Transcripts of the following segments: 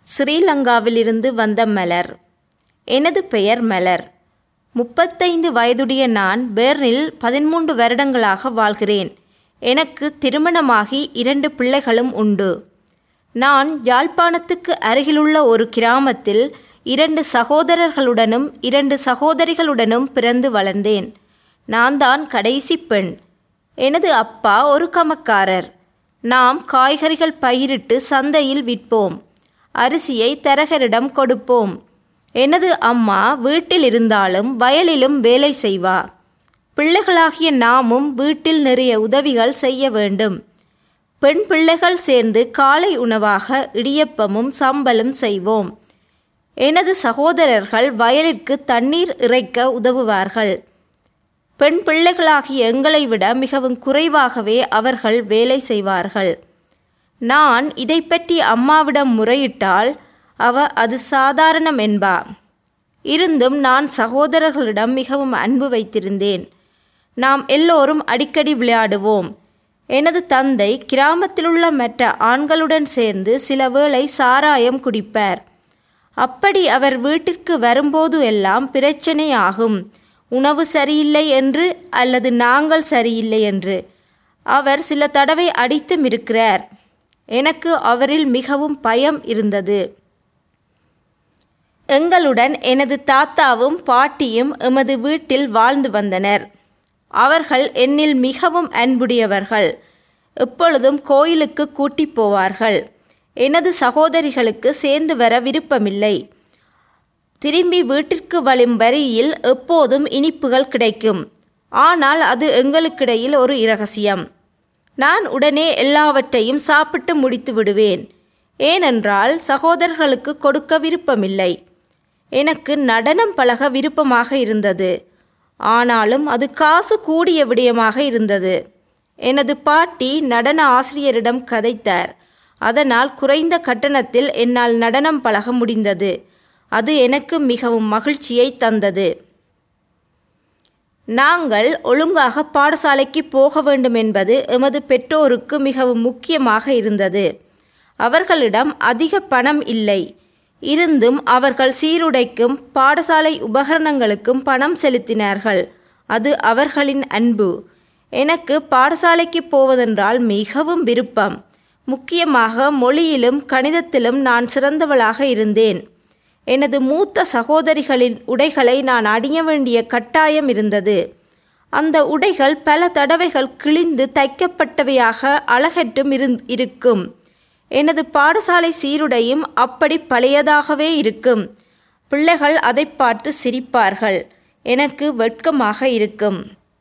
ஸ்ரீலங்காவிலிருந்து வந்த மலர் எனது பெயர் மலர் முப்பத்தைந்து வயதுடைய நான் பெர்னில் பதிமூன்று வருடங்களாக வாழ்கிறேன் எனக்கு திருமணமாகி இரண்டு பிள்ளைகளும் உண்டு நான் யாழ்ப்பாணத்துக்கு அருகிலுள்ள ஒரு கிராமத்தில் இரண்டு சகோதரர்களுடனும் இரண்டு சகோதரிகளுடனும் பிறந்து வளர்ந்தேன் நான் தான் கடைசி பெண் எனது அப்பா ஒரு கமக்காரர் நாம் காய்கறிகள் பயிரிட்டு சந்தையில் விற்போம் அரிசியை தரகரிடம் கொடுப்போம் எனது அம்மா வீட்டில் இருந்தாலும் வயலிலும் வேலை செய்வார் பிள்ளைகளாகிய நாமும் வீட்டில் நிறைய உதவிகள் செய்ய வேண்டும் பெண் பிள்ளைகள் சேர்ந்து காலை உணவாக இடியப்பமும் சம்பலும் செய்வோம் எனது சகோதரர்கள் வயலிற்கு தண்ணீர் இறைக்க உதவுவார்கள் பெண் பிள்ளைகளாகிய எங்களை விட மிகவும் குறைவாகவே அவர்கள் வேலை செய்வார்கள் நான் இதை பற்றி அம்மாவிடம் முறையிட்டால் அவ அது சாதாரணம் என்பா இருந்தும் நான் சகோதரர்களிடம் மிகவும் அன்பு வைத்திருந்தேன் நாம் எல்லோரும் அடிக்கடி விளையாடுவோம் எனது தந்தை கிராமத்திலுள்ள மற்ற ஆண்களுடன் சேர்ந்து சில வேளை சாராயம் குடிப்பார் அப்படி அவர் வீட்டிற்கு வரும்போது எல்லாம் பிரச்சனை ஆகும் உணவு சரியில்லை என்று அல்லது நாங்கள் சரியில்லை என்று அவர் சில தடவை அடித்தும் இருக்கிறார் எனக்கு அவரில் மிகவும் பயம் இருந்தது எங்களுடன் எனது தாத்தாவும் பாட்டியும் எமது வீட்டில் வாழ்ந்து வந்தனர் அவர்கள் என்னில் மிகவும் அன்புடையவர்கள் எப்பொழுதும் கோயிலுக்கு கூட்டிப் போவார்கள் எனது சகோதரிகளுக்கு சேர்ந்து வர விருப்பமில்லை திரும்பி வீட்டிற்கு வரும் வரியில் எப்போதும் இனிப்புகள் கிடைக்கும் ஆனால் அது எங்களுக்கிடையில் ஒரு இரகசியம் நான் உடனே எல்லாவற்றையும் சாப்பிட்டு முடித்து விடுவேன் ஏனென்றால் சகோதரர்களுக்கு கொடுக்க விருப்பமில்லை எனக்கு நடனம் பழக விருப்பமாக இருந்தது ஆனாலும் அது காசு கூடிய விடயமாக இருந்தது எனது பாட்டி நடன ஆசிரியரிடம் கதைத்தார் அதனால் குறைந்த கட்டணத்தில் என்னால் நடனம் பழக முடிந்தது அது எனக்கு மிகவும் மகிழ்ச்சியை தந்தது நாங்கள் ஒழுங்காக பாடசாலைக்கு போக வேண்டும் என்பது எமது பெற்றோருக்கு மிகவும் முக்கியமாக இருந்தது அவர்களிடம் அதிக பணம் இல்லை இருந்தும் அவர்கள் சீருடைக்கும் பாடசாலை உபகரணங்களுக்கும் பணம் செலுத்தினார்கள் அது அவர்களின் அன்பு எனக்கு பாடசாலைக்கு போவதென்றால் மிகவும் விருப்பம் முக்கியமாக மொழியிலும் கணிதத்திலும் நான் சிறந்தவளாக இருந்தேன் எனது மூத்த சகோதரிகளின் உடைகளை நான் அணிய வேண்டிய கட்டாயம் இருந்தது அந்த உடைகள் பல தடவைகள் கிழிந்து தைக்கப்பட்டவையாக அழகற்றும் இருந் இருக்கும் எனது பாடசாலை சீருடையும் அப்படி பழையதாகவே இருக்கும் பிள்ளைகள் அதை பார்த்து சிரிப்பார்கள் எனக்கு வெட்கமாக இருக்கும்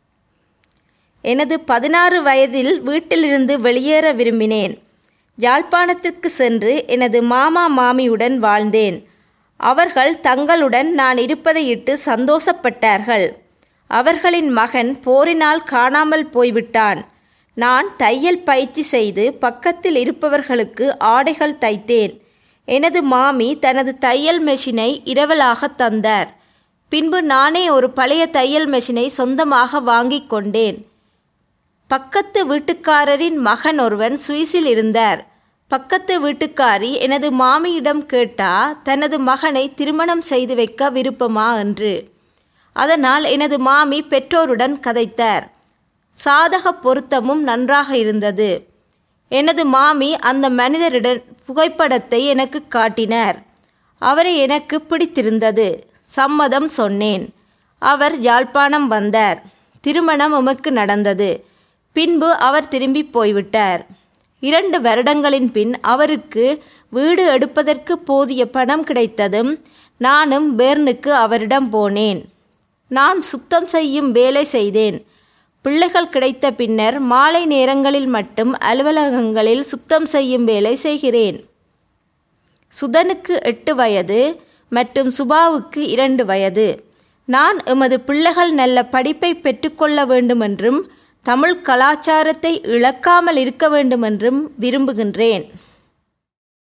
எனது பதினாறு வயதில் வீட்டிலிருந்து வெளியேற விரும்பினேன் யாழ்ப்பாணத்திற்கு சென்று எனது மாமா மாமியுடன் வாழ்ந்தேன் அவர்கள் தங்களுடன் நான் இருப்பதையிட்டு சந்தோஷப்பட்டார்கள் அவர்களின் மகன் போரினால் காணாமல் போய்விட்டான் நான் தையல் பயிற்சி செய்து பக்கத்தில் இருப்பவர்களுக்கு ஆடைகள் தைத்தேன் எனது மாமி தனது தையல் மெஷினை இரவலாக தந்தார் பின்பு நானே ஒரு பழைய தையல் மெஷினை சொந்தமாக வாங்கிக் கொண்டேன் பக்கத்து வீட்டுக்காரரின் மகன் ஒருவன் சுவிஸில் இருந்தார் பக்கத்து வீட்டுக்காரி எனது மாமியிடம் கேட்டா தனது மகனை திருமணம் செய்து வைக்க விருப்பமா என்று அதனால் எனது மாமி பெற்றோருடன் கதைத்தார் சாதக பொருத்தமும் நன்றாக இருந்தது எனது மாமி அந்த மனிதரிடம் புகைப்படத்தை எனக்கு காட்டினார் அவரை எனக்கு பிடித்திருந்தது சம்மதம் சொன்னேன் அவர் யாழ்ப்பாணம் வந்தார் திருமணம் உமக்கு நடந்தது பின்பு அவர் திரும்பி போய்விட்டார் இரண்டு வருடங்களின் பின் அவருக்கு வீடு எடுப்பதற்கு போதிய பணம் கிடைத்ததும் நானும் பேர்னுக்கு அவரிடம் போனேன் நான் சுத்தம் செய்யும் வேலை செய்தேன் பிள்ளைகள் கிடைத்த பின்னர் மாலை நேரங்களில் மட்டும் அலுவலகங்களில் சுத்தம் செய்யும் வேலை செய்கிறேன் சுதனுக்கு எட்டு வயது மற்றும் சுபாவுக்கு இரண்டு வயது நான் எமது பிள்ளைகள் நல்ல படிப்பை பெற்றுக்கொள்ள வேண்டுமென்றும் தமிழ் கலாச்சாரத்தை இழக்காமல் இருக்க வேண்டுமென்றும் விரும்புகின்றேன்